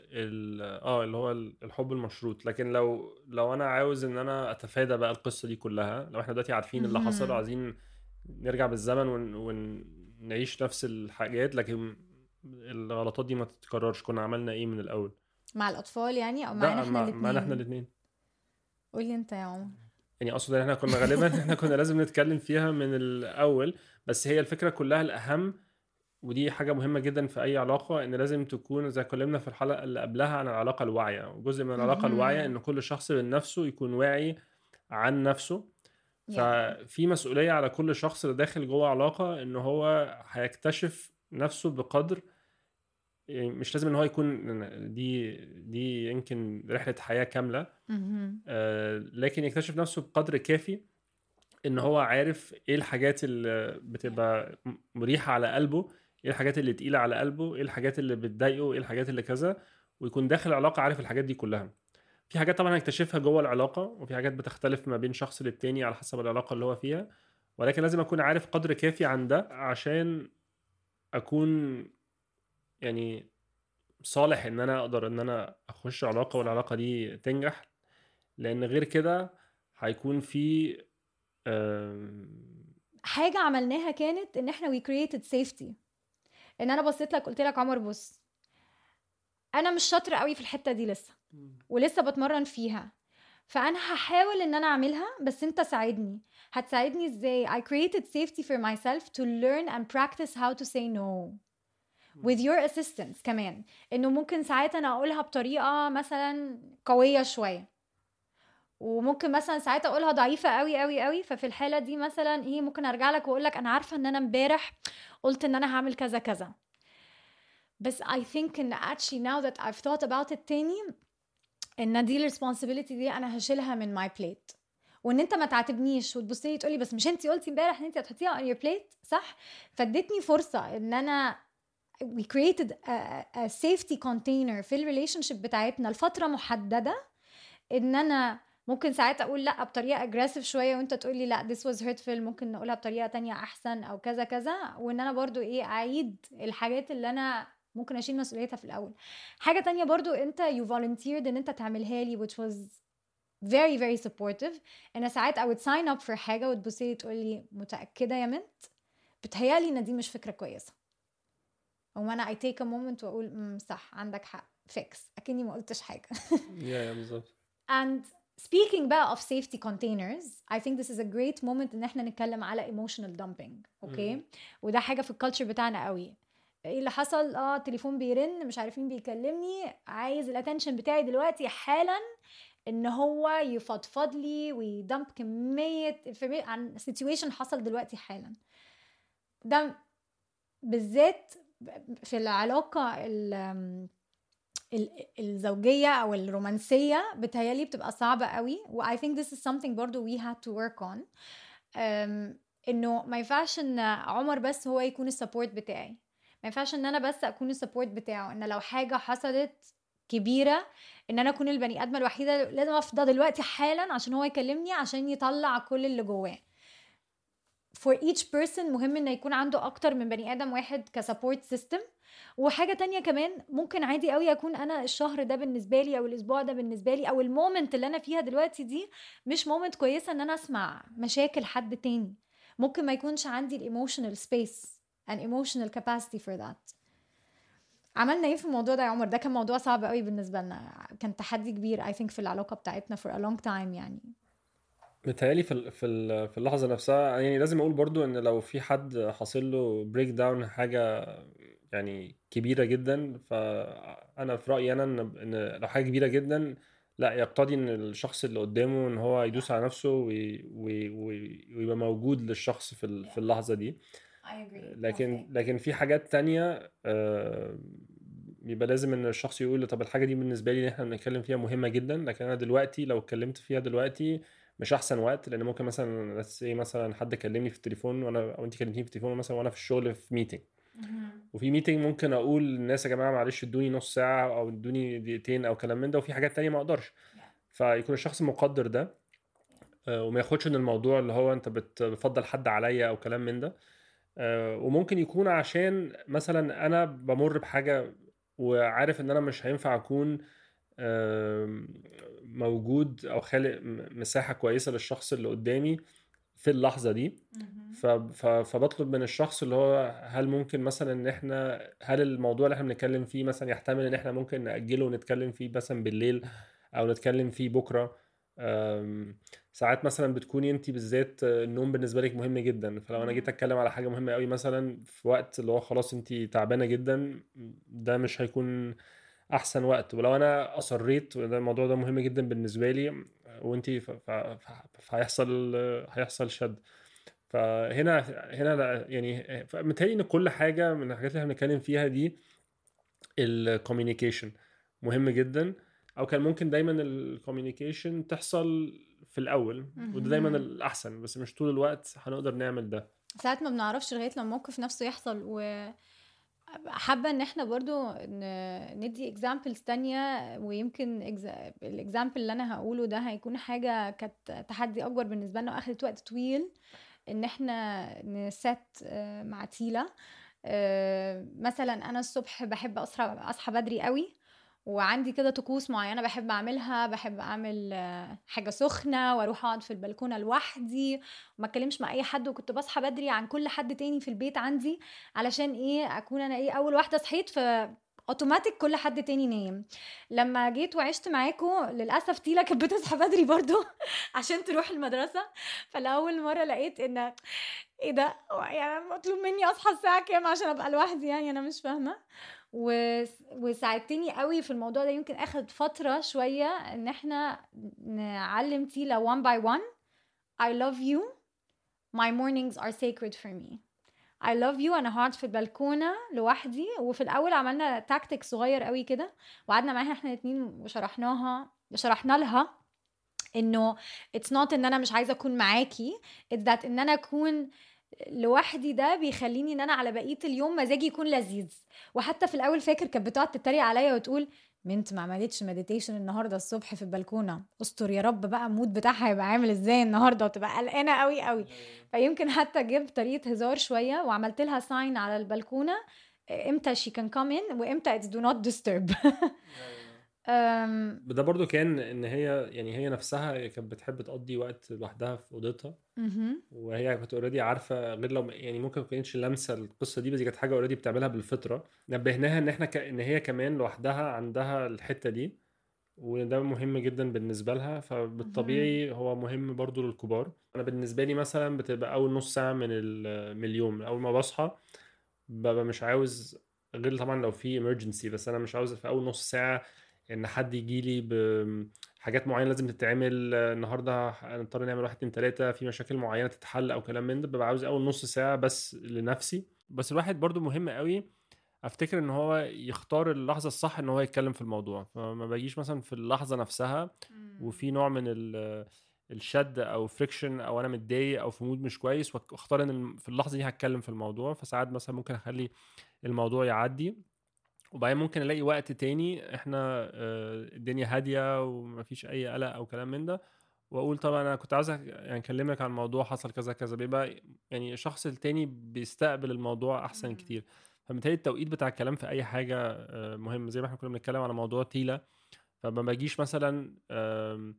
ال اه اللي هو الحب المشروط لكن لو لو انا عاوز ان انا اتفادى بقى القصه دي كلها لو احنا دلوقتي عارفين اللي حصل مهم. وعايزين نرجع بالزمن ون... ونعيش نفس الحاجات لكن الغلطات دي ما تتكررش كنا عملنا ايه من الاول مع الاطفال يعني او لا، معانا احنا مع- الاثنين معانا احنا الاثنين قولي انت يا عمر يعني اقصد ان احنا كنا غالبا احنا كنا لازم نتكلم فيها من الاول بس هي الفكره كلها الاهم ودي حاجه مهمه جدا في اي علاقه ان لازم تكون زي ما اتكلمنا في الحلقه اللي قبلها عن العلاقه الواعيه وجزء من العلاقه مهم. الواعيه ان كل شخص من نفسه يكون واعي عن نفسه يعني ففي مسؤوليه على كل شخص اللي داخل جوه علاقه ان هو هيكتشف نفسه بقدر يعني مش لازم ان هو يكون دي دي يمكن رحله حياه كامله مهم. آه، لكن يكتشف نفسه بقدر كافي ان هو عارف ايه الحاجات اللي بتبقى م- مريحه على قلبه ايه الحاجات اللي تقيله على قلبه ايه الحاجات اللي بتضايقه ايه الحاجات اللي كذا ويكون داخل علاقه عارف الحاجات دي كلها في حاجات طبعا هيكتشفها جوه العلاقه وفي حاجات بتختلف ما بين شخص للتاني على حسب العلاقه اللي هو فيها ولكن لازم اكون عارف قدر كافي عن ده عشان اكون يعني صالح ان انا اقدر ان انا اخش علاقه والعلاقه دي تنجح لان غير كده هيكون في آم، حاجه عملناها كانت ان احنا we created safety ان انا بصيت لك قلت لك عمر بص انا مش شاطره قوي في الحته دي لسه ولسه بتمرن فيها فانا هحاول ان انا اعملها بس انت ساعدني هتساعدني ازاي I created safety for myself to learn and practice how to say no with your assistance كمان انه ممكن ساعات انا اقولها بطريقه مثلا قويه شويه وممكن مثلا ساعات اقولها ضعيفه قوي قوي قوي ففي الحاله دي مثلا ايه ممكن ارجع لك واقول لك انا عارفه ان انا امبارح قلت ان انا هعمل كذا كذا بس I think ان actually now that I've thought about it تاني ان دي responsibility دي انا هشيلها من my plate وان انت ما تعاتبنيش وتبص لي تقولي بس مش انت قلتي امبارح ان انت هتحطيها on your plate صح فادتني فرصه ان انا we created a, a safety container في الريليشن شيب بتاعتنا لفتره محدده ان انا ممكن ساعات اقول لا بطريقه اجريسيف شويه وانت تقول لي لا this was hurtful ممكن نقولها بطريقه تانية احسن او كذا كذا وان انا برضو ايه اعيد الحاجات اللي انا ممكن اشيل مسؤوليتها في الاول حاجه تانية برضو انت you volunteered ان انت تعملها لي which was very very supportive انا ساعات I would sign up for حاجه وتبصي لي تقول لي متاكده يا منت بتهيالي ان دي مش فكره كويسه وانا I take a moment واقول "مم، صح عندك حق فيكس اكني ما قلتش حاجه يا يا بالظبط and speaking بقى of safety containers I think this is a great moment ان احنا نتكلم على emotional dumping اوكي مم. وده حاجه في الكالتشر بتاعنا قوي ايه اللي حصل اه التليفون بيرن مش عارف مين بيكلمني عايز الاتنشن بتاعي دلوقتي حالا ان هو يفضفض لي ويدمب كميه information عن سيتويشن حصل دلوقتي حالا ده بالذات في العلاقه ال- ال- الزوجيه او الرومانسيه بتهيالي بتبقى صعبه قوي و I think this is something برضو we had to work on أم، انه ما ينفعش ان عمر بس هو يكون السبورت بتاعي ما ينفعش ان انا بس اكون السبورت بتاعه ان لو حاجه حصلت كبيره ان انا اكون البني ادمه الوحيده لازم افضى دلوقتي حالا عشان هو يكلمني عشان يطلع كل اللي جواه for each person مهم ان يكون عنده اكتر من بني ادم واحد كسبورت سيستم وحاجه تانية كمان ممكن عادي قوي اكون انا الشهر ده بالنسبه لي او الاسبوع ده بالنسبه لي او المومنت اللي انا فيها دلوقتي دي مش مومنت كويسه ان انا اسمع مشاكل حد تاني ممكن ما يكونش عندي الايموشنال سبيس and emotional capacity for that عملنا ايه في الموضوع ده يا عمر ده كان موضوع صعب قوي بالنسبه لنا كان تحدي كبير I think في العلاقه بتاعتنا for a long time يعني متهيألي في ال- في ال- في اللحظة نفسها يعني لازم أقول برضو إن لو في حد حاصل له بريك داون حاجة يعني كبيرة جدا فأنا في رأيي أنا إن إن لو حاجة كبيرة جدا لا يقتضي إن الشخص اللي قدامه إن هو يدوس على نفسه وي- وي- وي- ويبقى موجود للشخص في ال- في اللحظة دي I agree لكن لكن في حاجات تانية آه، بيبقى لازم ان الشخص يقول طب الحاجة دي بالنسبة لي اللي احنا بنتكلم فيها مهمة جدا لكن انا دلوقتي لو اتكلمت فيها دلوقتي مش احسن وقت لان ممكن مثلا let's say مثلا حد كلمني في التليفون وانا او انت كلمتيني في التليفون مثلا وانا في الشغل في ميتنج وفي ميتنج ممكن اقول للناس يا جماعه معلش ادوني نص ساعه او ادوني دقيقتين او كلام من ده وفي حاجات تانية ما اقدرش فيكون الشخص مقدر ده آه، وما ياخدش ان الموضوع اللي هو انت بت- بتفضل حد عليا او كلام من ده آه، وممكن يكون عشان مثلا انا بمر بحاجه وعارف ان انا مش هينفع اكون آم، موجود او خالق م- مساحه كويسه للشخص اللي قدامي في اللحظه دي ف- ف- فبطلب من الشخص اللي هو هل ممكن مثلا ان احنا هل الموضوع اللي احنا بنتكلم فيه مثلا يحتمل ان احنا ممكن نأجله ونتكلم فيه مثلا بالليل او نتكلم فيه بكره أم، ساعات مثلا بتكوني انت بالذات النوم بالنسبه لك مهم جدا فلو انا جيت اتكلم على حاجه مهمه قوي مثلا في وقت اللي هو خلاص انت تعبانه جدا ده مش هيكون احسن وقت ولو انا اصريت وده الموضوع ده مهم جدا بالنسبه لي وانت ف- ف- ف- فهيحصل هيحصل شد فهنا هنا لا يعني متهيألي ان كل حاجه من الحاجات اللي احنا بنتكلم فيها دي الكوميونيكيشن مهم جدا او كان ممكن دايما الكوميونيكيشن تحصل في الاول وده دايما مهم. الاحسن بس مش طول الوقت هنقدر نعمل ده ساعات ما بنعرفش لغايه لما الموقف نفسه يحصل و حابه ان احنا برضو ن- ندي اكزامبلز تانية ويمكن الاكزامبل اللي انا هقوله ده هيكون حاجه كانت تحدي اكبر بالنسبه لنا واخدت وقت طويل ان احنا نسات آه، مع تيلا آه، مثلا انا الصبح بحب اصحى اصحى بدري قوي وعندي كده طقوس معينه بحب اعملها بحب اعمل آه، حاجه سخنه واروح اقعد في البلكونه لوحدي وما اتكلمش مع اي حد وكنت بصحى بدري عن كل حد تاني في البيت عندي علشان ايه اكون انا ايه اول واحده صحيت ف اوتوماتيك كل حد تاني نايم لما جيت وعشت معاكم للاسف تيلا كانت بتصحى بدري برضو عشان تروح المدرسه فلاول مره لقيت ان ايه ده يعني مطلوب مني اصحى الساعه كام عشان ابقى لوحدي يعني انا مش فاهمه و... وساعدتني قوي في الموضوع ده يمكن اخد فتره شويه ان احنا نعلم تيلا one by one I love you my mornings are sacred for me I love you انا هقعد في البلكونه لوحدي وفي الاول عملنا تاكتيك صغير قوي كده وقعدنا معاها احنا الاثنين وشرحناها شرحنا لها انه it's not ان انا مش عايزه اكون معاكي it's that ان انا اكون لوحدي ده بيخليني ان انا على بقيه اليوم مزاجي يكون لذيذ وحتى في الاول فاكر كانت بتقعد تتريق عليا وتقول بنت ما عملتش مديتيشن النهارده الصبح في البلكونه استر يا رب بقى المود بتاعها هيبقى عامل ازاي النهارده وتبقى قلقانه قوي قوي فيمكن حتى جبت طريقه هزار شويه وعملت لها ساين على البلكونه امتى she can come in وامتى it's do not disturb أم، ده برضو كان ان هي يعني هي نفسها كانت بتحب تقضي وقت لوحدها في اوضتها مهم. وهي كانت اوريدي عارفه غير لو يعني ممكن ما كانتش لامسه القصه دي بس دي كانت حاجه اوريدي بتعملها بالفطره نبهناها ان احنا ك... ان هي كمان لوحدها عندها الحته دي وده مهم جدا بالنسبة لها فبالطبيعي هو مهم برضو للكبار أنا بالنسبة لي مثلا بتبقى أول نص ساعة من ال- من اليوم أول ما بصحى ببقى مش عاوز غير طبعا لو في emergency بس أنا مش عاوز في أول نص ساعة إن حد يجي لي بحاجات معينة لازم تتعمل النهاردة هنضطر نعمل واحد اتنين تلاتة في مشاكل معينة تتحل أو كلام من ده ببقى عاوز أول نص ساعة بس لنفسي بس الواحد برضو مهم قوي افتكر ان هو يختار اللحظه الصح ان هو يتكلم في الموضوع فما باجيش مثلا في اللحظه نفسها وفي نوع من ال- الشد او فريكشن او انا متضايق او في مود مش كويس واختار ان الم- في اللحظه دي هتكلم في الموضوع فساعات مثلا ممكن اخلي الموضوع يعدي وبعدين ممكن الاقي وقت تاني احنا آه، الدنيا هاديه ومفيش اي قلق او كلام من ده واقول طبعا انا كنت عايز أك- يعني اكلمك عن موضوع حصل كذا كذا بيبقى يعني الشخص التاني بيستقبل الموضوع احسن مم. كتير فبالتالي التوقيت بتاع الكلام في اي حاجه آه، مهم زي ما احنا كنا بنتكلم على موضوع تيلا فما باجيش مثلا آم،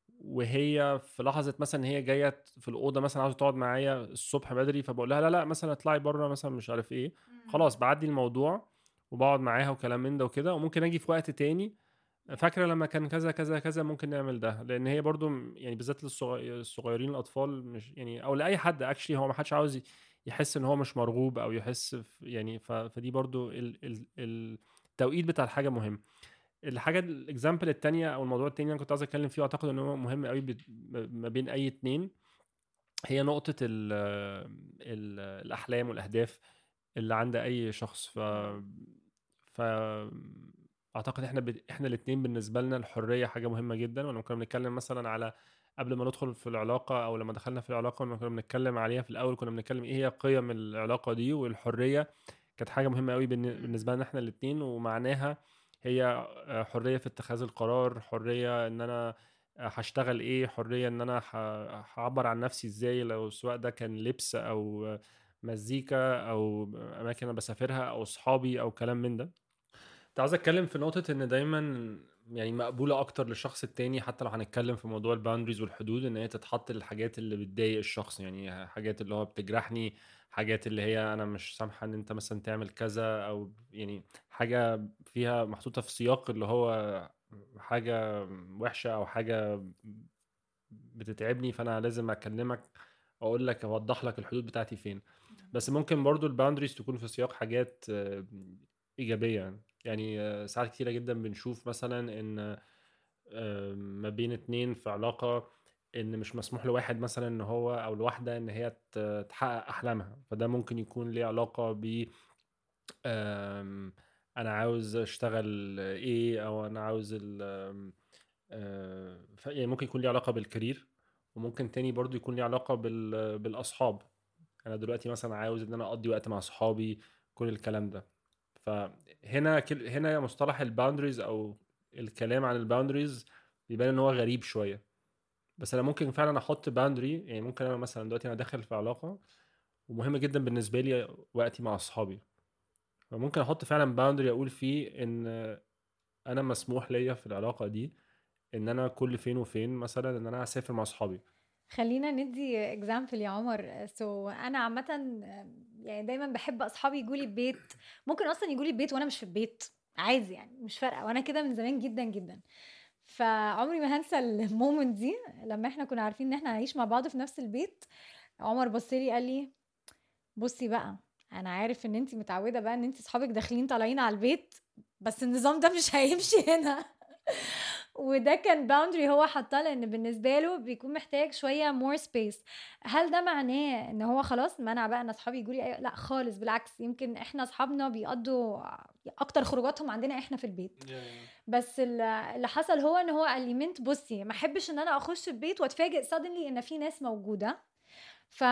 وهي في لحظه مثلا ان هي جايه في الاوضه مثلا عاوزه تقعد معايا الصبح بدري فبقول لها لا لا مثلا اطلعي بره مثلا مش عارف ايه خلاص بعدي الموضوع وبقعد معاها وكلام من ده وكده وممكن اجي في وقت تاني فاكره لما كان كذا كذا كذا ممكن نعمل ده لان هي برضو م- يعني بالذات للصغيرين الاطفال مش يعني او لاي حد اكشلي هو ما حدش عاوز ي- يحس ان هو مش مرغوب او يحس في يعني ف- فدي برضو ال ال ال التوقيت بتاع الحاجه مهم الحاجه الاكزامبل التانية او الموضوع التاني اللي انا كنت عايز اتكلم فيه واعتقد ان هو مهم قوي بت- ما بين اي اتنين هي نقطه ال ال الاحلام والاهداف اللي عند اي شخص ف ف اعتقد احنا ب... احنا الاثنين بالنسبه لنا الحريه حاجه مهمه جدا ولما كنا بنتكلم مثلا على قبل ما ندخل في العلاقه او لما دخلنا في العلاقه لما كنا بنتكلم عليها في الاول كنا بنتكلم ايه هي قيم العلاقه دي والحريه كانت حاجه مهمه قوي بالن- بالنسبه لنا احنا الاثنين ومعناها هي حريه في اتخاذ القرار حريه ان انا هشتغل ايه حريه ان انا ه- هعبر عن نفسي ازاي لو سواء ده كان لبس او مزيكا او اماكن انا بسافرها او اصحابي او كلام من ده كنت عاوز اتكلم في نقطة ان دايما يعني مقبولة اكتر للشخص التاني حتى لو هنتكلم في موضوع الباوندريز والحدود ان هي تتحط للحاجات اللي بتضايق الشخص يعني حاجات اللي هو بتجرحني حاجات اللي هي انا مش سامحة ان انت مثلا تعمل كذا او يعني حاجة فيها محطوطة في سياق اللي هو حاجة وحشة او حاجة بتتعبني فانا لازم اكلمك اقول لك اوضح لك الحدود بتاعتي فين بس ممكن برضو الباوندريز تكون في سياق حاجات آه، ايجابيه يعني آه، ساعات كتيره جدا بنشوف مثلا ان آه، ما بين اتنين في علاقه ان مش مسموح لواحد مثلا ان هو او لواحده ان هي ت- تحقق احلامها فده ممكن يكون ليه علاقه ب آم، انا عاوز اشتغل ايه او انا عاوز ال آم، آه، ف- يعني ممكن يكون ليه علاقه بالكارير وممكن تاني برضو يكون ليه علاقه بال- بالاصحاب انا دلوقتي مثلا عاوز ان انا اقضي وقت مع صحابي كل الكلام ده فهنا كل هنا مصطلح الباوندريز او الكلام عن الباوندريز بيبان ان هو غريب شويه بس انا ممكن فعلا احط باوندري يعني ممكن انا مثلا دلوقتي انا داخل في علاقه ومهم جدا بالنسبه لي وقتي مع اصحابي فممكن احط فعلا باوندري اقول فيه ان انا مسموح ليا في العلاقه دي ان انا كل فين وفين مثلا ان انا اسافر مع اصحابي خلينا ندي اكزامبل يا عمر سو انا عامه يعني دايما بحب اصحابي يجوا لي البيت ممكن اصلا يجوا لي البيت وانا مش في البيت عادي يعني مش فارقه وانا كده من زمان جدا جدا فعمري ما هنسى المومنت دي لما احنا كنا عارفين ان احنا هنعيش مع بعض في نفس البيت عمر بص لي قال لي بصي بقى انا عارف ان انت متعوده بقى ان انت اصحابك داخلين طالعين على البيت بس النظام ده مش هيمشي هنا وده كان باوندري هو حطها لان بالنسبه له بيكون محتاج شويه مور سبيس هل ده معناه ان هو خلاص منع بقى ان اصحابي يجوا لي لا خالص بالعكس يمكن احنا اصحابنا بيقضوا اكتر خروجاتهم عندنا احنا في البيت بس اللي حصل هو ان هو قال لي منت بصي ما احبش ان انا اخش البيت واتفاجئ suddenly ان في ناس موجوده ف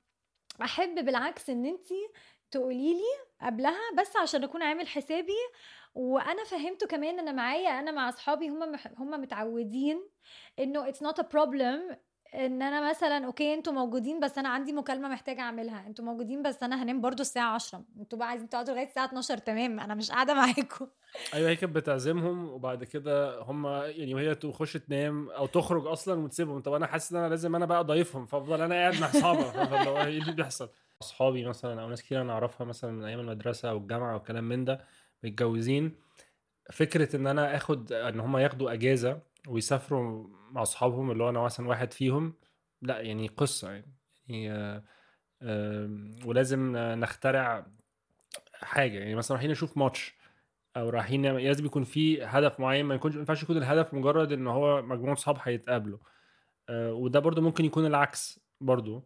احب بالعكس ان انت تقولي لي قبلها بس عشان اكون عامل حسابي وانا فهمته كمان ان معايا انا مع اصحابي هم هم متعودين انه اتس نوت ا بروبلم ان انا مثلا اوكي انتوا موجودين بس انا عندي مكالمه محتاجه اعملها انتوا موجودين بس انا هنام برضو الساعه 10 انتوا بقى عايزين تقعدوا لغايه الساعه 12 تمام انا مش قاعده معاكم ايوه هي كانت بتعزمهم وبعد كده هم يعني وهي تخش تنام او تخرج اصلا وتسيبهم طب انا حاسس ان انا لازم انا بقى ضيفهم فافضل انا قاعد مع اصحابي فاللي هو ايه اللي بيحصل اصحابي مثلا او ناس كتير انا اعرفها مثلا من ايام المدرسه او الجامعه والكلام من ده متجوزين فكره ان انا اخد ان هم ياخدوا اجازه ويسافروا مع اصحابهم اللي هو انا مثلا واحد فيهم لا يعني قصه يعني, يعني آه، آم، ولازم نخترع حاجه يعني مثلا رايحين نشوف ماتش او رايحين نعمل- لازم يكون في هدف معين ما يكونش ما ينفعش يكون الهدف مجرد ان هو مجموعه صحاب هيتقابلوا آه، وده برضو ممكن يكون العكس برضو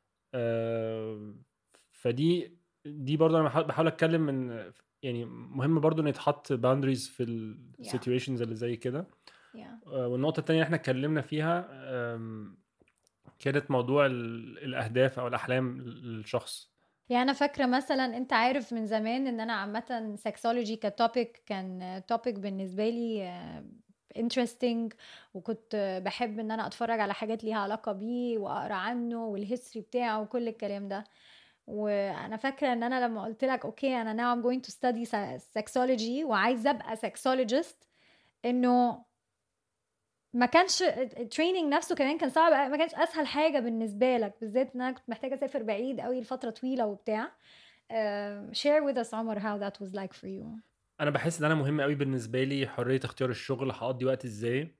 آه، فدي دي برضو انا بحاول- بحاول اتكلم من يعني مهم برضو ان يتحط باوندريز في السيتويشنز اللي زي كده yeah. آه، والنقطة التانية اللي احنا اتكلمنا فيها آم، كانت موضوع ال- الأهداف أو الأحلام للشخص يعني انا فاكره مثلا انت عارف من زمان ان انا عامه سكسولوجي كتوبيك كان توبيك بالنسبه لي انترستنج وكنت بحب ان انا اتفرج على حاجات ليها علاقه بيه واقرا عنه والهيستوري بتاعه وكل الكلام ده وانا فاكره ان انا لما قلت لك اوكي انا now I'm going to study sexology وعايزه ابقى sexologist انه ما كانش التريننج نفسه كمان كان صعب ما كانش اسهل حاجه بالنسبه لك بالذات ان انا كنت محتاجه اسافر بعيد قوي لفتره طويله وبتاع uh, share with us عمر how that was like for you أنا بحس إن أنا مهم قوي بالنسبة لي حرية اختيار الشغل هقضي وقت إزاي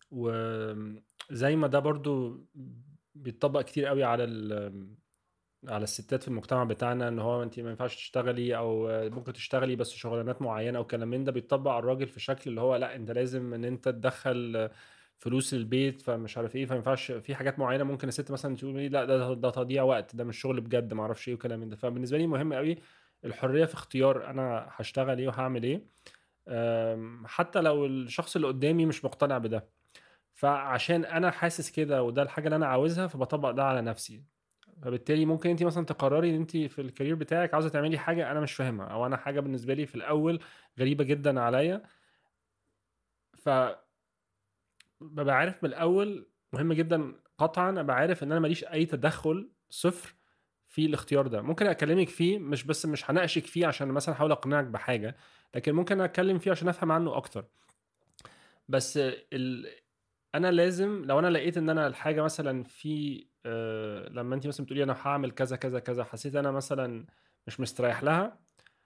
وزي ما ده برضو بيتطبق كتير قوي على ال على الستات في المجتمع بتاعنا ان هو انت ما ينفعش تشتغلي او ممكن تشتغلي بس شغلانات معينه او كلام من ده بيتطبق على الراجل في شكل اللي هو لا انت لازم ان انت تدخل فلوس البيت فمش عارف ايه فما ينفعش في حاجات معينه ممكن الست مثلا تقول لي لا ده ده تضييع وقت ده مش شغل بجد ما اعرفش ايه وكلام من ده فبالنسبه لي مهم قوي الحريه في اختيار انا هشتغل ايه وهعمل ايه أم، حتى لو الشخص اللي قدامي مش مقتنع بده فعشان انا حاسس كده وده الحاجه اللي انا عاوزها فبطبق ده على نفسي فبالتالي ممكن انت مثلا تقرري ان انت في الكارير بتاعك عاوزه تعملي حاجه انا مش فاهمها او انا حاجه بالنسبه لي في الاول غريبه جدا عليا ف ببقى عارف من الاول مهم جدا قطعا ابقى عارف ان انا ماليش اي تدخل صفر في الاختيار ده ممكن اكلمك فيه مش بس مش هناقشك فيه عشان مثلا احاول اقنعك بحاجه لكن ممكن اتكلم فيه عشان افهم عنه اكتر بس ال... انا لازم لو انا لقيت ان انا الحاجه مثلا في آه لما انت مثلا بتقولي انا هعمل كذا كذا كذا حسيت انا مثلا مش مستريح لها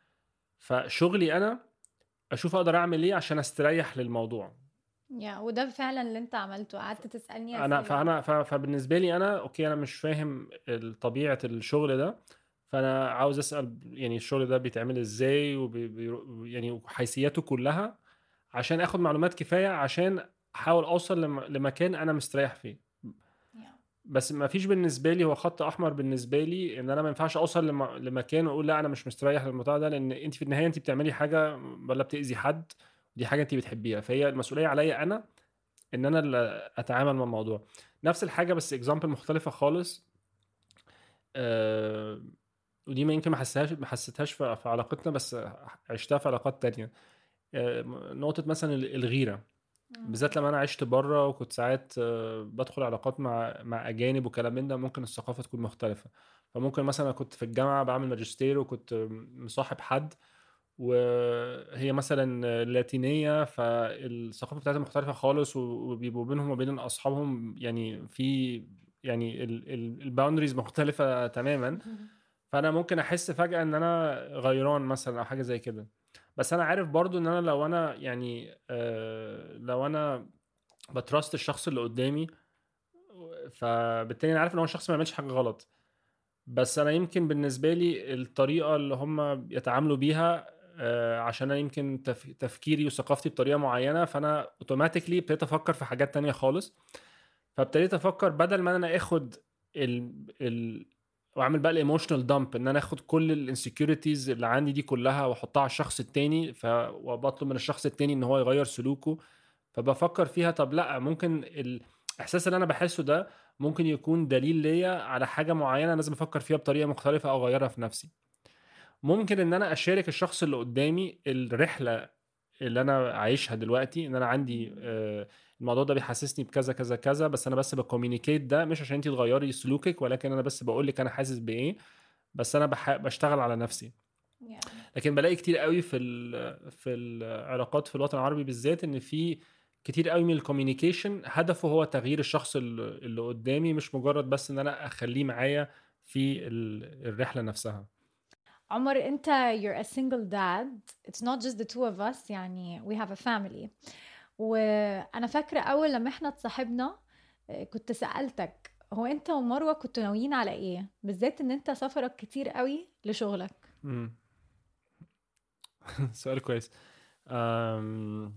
فشغلي انا اشوف اقدر اعمل ايه عشان استريح للموضوع يا وده فعلا اللي انت عملته قعدت تسالني انا أسئلة. فانا ف- فبالنسبه لي انا اوكي انا مش فاهم طبيعه الشغل ده فانا عاوز اسال يعني الشغل ده بيتعمل ازاي وبي بي- يعني حيثياته كلها عشان اخد معلومات كفايه عشان احاول اوصل لم- لمكان انا مستريح فيه يا. بس ما فيش بالنسبه لي هو خط احمر بالنسبه لي ان انا ما ينفعش اوصل لم... لمكان واقول لا انا مش مستريح للموضوع ده لان انت في النهايه انت بتعملي حاجه ولا بتاذي حد دي حاجه انت بتحبيها فهي المسؤوليه عليا انا ان انا اللي اتعامل مع الموضوع نفس الحاجه بس اكزامبل مختلفه خالص آه ودي ما يمكن ما حسيتهاش ما حسيتهاش في في علاقتنا بس عشتها في علاقات تانية آه نقطه مثلا الغيره بالذات لما انا عشت بره وكنت ساعات آه، بدخل علاقات مع مع اجانب وكلام من ده ممكن الثقافه تكون مختلفه فممكن مثلا أنا كنت في الجامعه بعمل ماجستير وكنت مصاحب حد وهي مثلا لاتينيه فالثقافه بتاعتها مختلفه خالص وبيبقوا بينهم وبين اصحابهم يعني في يعني الباوندريز مختلفه تماما فانا ممكن احس فجاه ان انا غيران مثلا او حاجه زي كده بس انا عارف برضو ان انا لو انا يعني آه لو انا بتراست الشخص اللي قدامي فبالتالي انا عارف ان هو الشخص ما يعملش حاجه غلط بس انا يمكن بالنسبه لي الطريقه اللي هم يتعاملوا بيها آه عشان انا يمكن تف... تفكيري وثقافتي بطريقه معينه فانا اوتوماتيكلي ابتديت افكر في حاجات تانية خالص فابتديت افكر بدل ما انا اخد ال... ال... واعمل بقى الايموشنال دامب ان انا اخد كل الانسكيورتيز اللي عندي دي كلها واحطها على الشخص التاني ف... وبطلب من الشخص التاني ان هو يغير سلوكه فبفكر فيها طب لا ممكن الاحساس اللي انا بحسه ده ممكن يكون دليل ليا على حاجه معينه لازم افكر فيها بطريقه مختلفه او اغيرها في نفسي ممكن ان انا اشارك الشخص اللي قدامي الرحله اللي انا عايشها دلوقتي ان انا عندي آه الموضوع ده بيحسسني بكذا كذا كذا بس انا بس بكوميونيكيت ده مش عشان انت تغيري سلوكك ولكن انا بس بقول لك انا حاسس بايه بس انا بح... بشتغل على نفسي Yeah. لكن بلاقي كتير قوي في ال... في العلاقات في الوطن العربي بالذات ان في كتير قوي من الكوميونيكيشن هدفه هو تغيير الشخص اللي اللي قدامي مش مجرد بس ان انا اخليه معايا في ال- الرحله نفسها عمر انت you're a single dad it's not just the two of us يعني we have a family وانا فاكره اول لما احنا اتصاحبنا آه، كنت سالتك هو انت ومروه كنتوا ناويين على ايه بالذات ان انت سفرك كتير قوي لشغلك مم. سؤال كويس أم...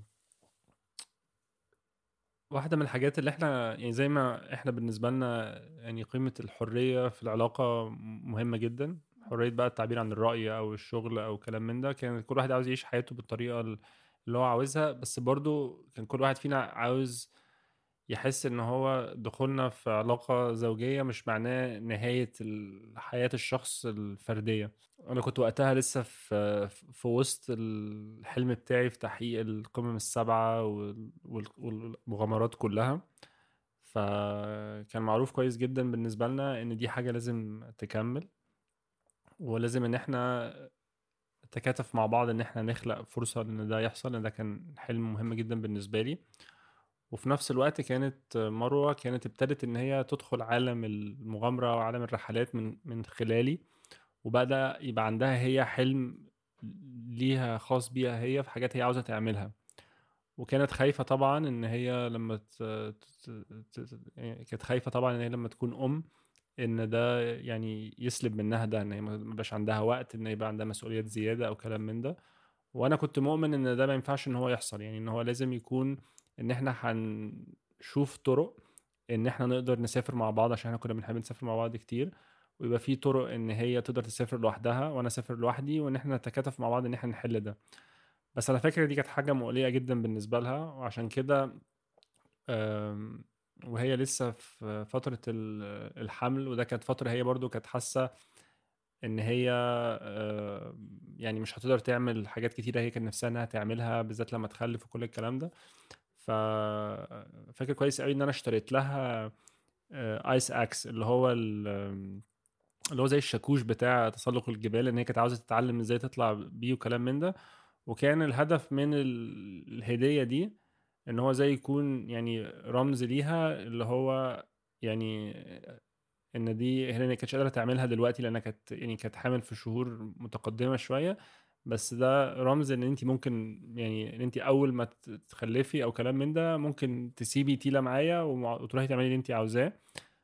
واحدة من الحاجات اللي احنا يعني زي ما احنا بالنسبة لنا يعني قيمة الحرية في العلاقة مهمة جدا حرية بقى التعبير عن الرأي أو الشغل أو كلام من ده كان كل واحد عاوز يعيش حياته بالطريقة اللي هو عاوزها بس برضو كان كل واحد فينا عاوز يحس ان هو دخولنا في علاقة زوجية مش معناه نهاية حياة الشخص الفردية انا كنت وقتها لسه في في وسط الحلم بتاعي في تحقيق القمم السبعة والمغامرات كلها فكان معروف كويس جدا بالنسبة لنا ان دي حاجة لازم تكمل ولازم ان احنا نتكاتف مع بعض ان احنا نخلق فرصة ان ده يحصل ان ده كان حلم مهم جدا بالنسبة لي وفي نفس الوقت كانت مروة كانت ابتدت ان هي تدخل عالم المغامرة وعالم الرحلات من من خلالي وبدأ يبقى عندها هي حلم ليها خاص بيها هي في حاجات هي عاوزة تعملها وكانت خايفة طبعا ان هي لما ت... يعني كانت خايفة طبعا ان هي لما تكون ام ان ده يعني يسلب منها ده ان هي ما يبقاش عندها وقت ان يبقى عندها مسؤوليات زيادة او كلام من ده وانا كنت مؤمن ان ده ما ينفعش ان هو يحصل يعني ان هو لازم يكون ان احنا هنشوف طرق ان احنا نقدر نسافر مع بعض عشان احنا كنا بنحب نسافر مع بعض كتير ويبقى في طرق ان هي تقدر تسافر لوحدها وانا اسافر لوحدي وان احنا نتكاتف مع بعض ان احنا نحل ده بس على فكره دي كانت حاجه مقلقه جدا بالنسبه لها وعشان كده وهي لسه في فتره الحمل وده كانت فتره هي برضو كانت حاسه ان هي يعني مش هتقدر تعمل حاجات كتيره هي كان نفسها انها تعملها بالذات لما تخلف وكل الكلام ده ف فاكر كويس قوي ان انا اشتريت لها ايس آه، اكس اللي هو اللي هو زي الشاكوش بتاع تسلق الجبال ان هي كانت عاوزه تتعلم ازاي تطلع بيه وكلام من ده وكان الهدف من الهديه دي ان هو زي يكون يعني رمز ليها اللي هو يعني ان دي هي كانتش قادره تعملها دلوقتي لانها كانت يعني كانت حامل في شهور متقدمه شويه بس ده رمز ان انت ممكن يعني ان انت اول ما تخلفي او كلام من ده ممكن تسيبي تيلا معايا وتروحي تعملي اللي انت عاوزاه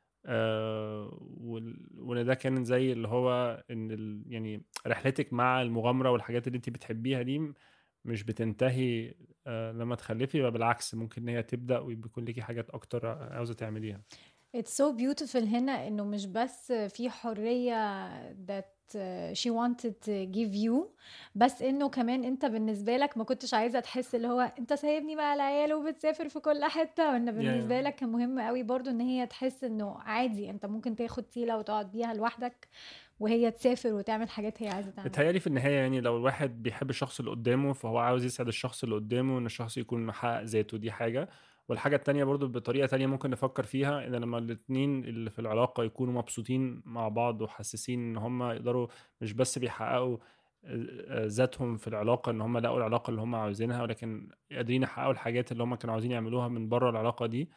آه وان ده كان زي اللي هو ان يعني رحلتك مع المغامره والحاجات اللي انت بتحبيها دي مش بتنتهي آه لما تخلفي بالعكس ممكن ان هي تبدا ويكون ليكي حاجات اكتر عاوزه تعمليها It's so beautiful هنا انه مش بس في حرية that she wanted to give you بس انه كمان انت بالنسبه لك ما كنتش عايزه تحس اللي هو انت سايبني مع العيال وبتسافر في كل حته وان بالنسبه yeah. لك كان مهم قوي برضو ان هي تحس انه عادي انت ممكن تاخد تيله وتقعد بيها لوحدك وهي تسافر وتعمل حاجات هي عايزه تعملها بتهيألي في النهايه يعني لو الواحد بيحب الشخص اللي قدامه فهو عاوز يسعد الشخص اللي قدامه وان الشخص يكون محقق ذاته دي حاجه والحاجة التانية برضو بطريقة تانية ممكن نفكر فيها ان لما الاتنين اللي في العلاقة يكونوا مبسوطين مع بعض وحاسسين ان هم يقدروا مش بس بيحققوا ذاتهم في العلاقة ان هم لقوا العلاقة اللي هم عاوزينها ولكن قادرين يحققوا الحاجات اللي هم كانوا عاوزين يعملوها من بره العلاقة دي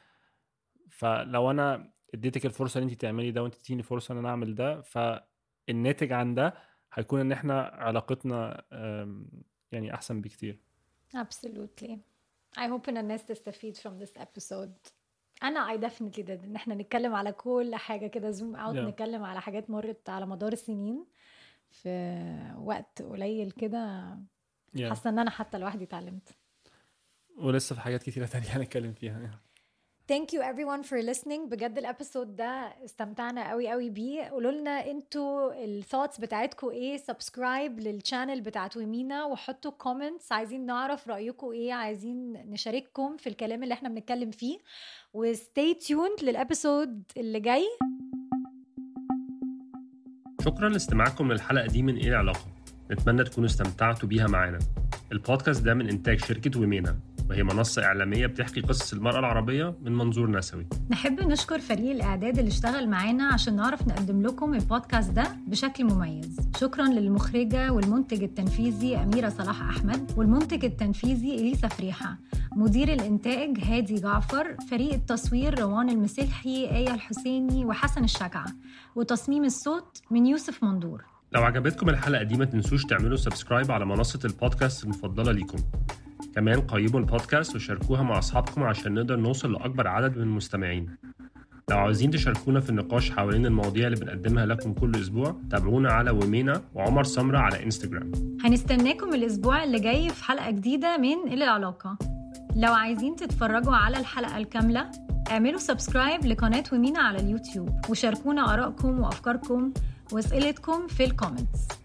فلو انا اديتك الفرصة ان انت تعملي ده وانت تديني فرصة ان انا اعمل ده فالناتج عن ده هيكون ان احنا علاقتنا يعني احسن بكتير absolutely I hope ان الناس تستفيد from this episode انا I definitely did ان احنا نتكلم على كل حاجه كده زوم اوت yeah. نتكلم على حاجات مرت على مدار السنين في وقت قليل كده yeah. حاسه ان انا حتى لوحدي اتعلمت ولسه في حاجات كتيره تانية هنتكلم فيها yeah. Thank you everyone for listening بجد الابيسود ده استمتعنا قوي قوي بيه قولوا لنا انتوا الثوتس بتاعتكم ايه سبسكرايب للشانل بتاعت ويمينا وحطوا كومنتس عايزين نعرف رايكم ايه عايزين نشارككم في الكلام اللي احنا بنتكلم فيه وستي تيوند للابيسود اللي جاي شكرا لاستماعكم للحلقه دي من ايه العلاقه نتمنى تكونوا استمتعتوا بيها معانا البودكاست ده من انتاج شركه ويمينا وهي منصة إعلامية بتحكي قصص المرأة العربية من منظور نسوي نحب نشكر فريق الإعداد اللي اشتغل معانا عشان نعرف نقدم لكم البودكاست ده بشكل مميز شكرا للمخرجة والمنتج التنفيذي أميرة صلاح أحمد والمنتج التنفيذي إليسا فريحة مدير الإنتاج هادي جعفر فريق التصوير روان المسلحي آية الحسيني وحسن الشجعة وتصميم الصوت من يوسف مندور لو عجبتكم الحلقة دي ما تنسوش تعملوا سبسكرايب على منصة البودكاست المفضلة ليكم كمان قيموا البودكاست وشاركوها مع أصحابكم عشان نقدر نوصل لأكبر عدد من المستمعين لو عاوزين تشاركونا في النقاش حوالين المواضيع اللي بنقدمها لكم كل أسبوع تابعونا على ومينا وعمر سمرة على إنستجرام هنستناكم الأسبوع اللي جاي في حلقة جديدة من إلى العلاقة لو عايزين تتفرجوا على الحلقة الكاملة اعملوا سبسكرايب لقناة ومينا على اليوتيوب وشاركونا آرائكم وأفكاركم وأسئلتكم في الكومنتس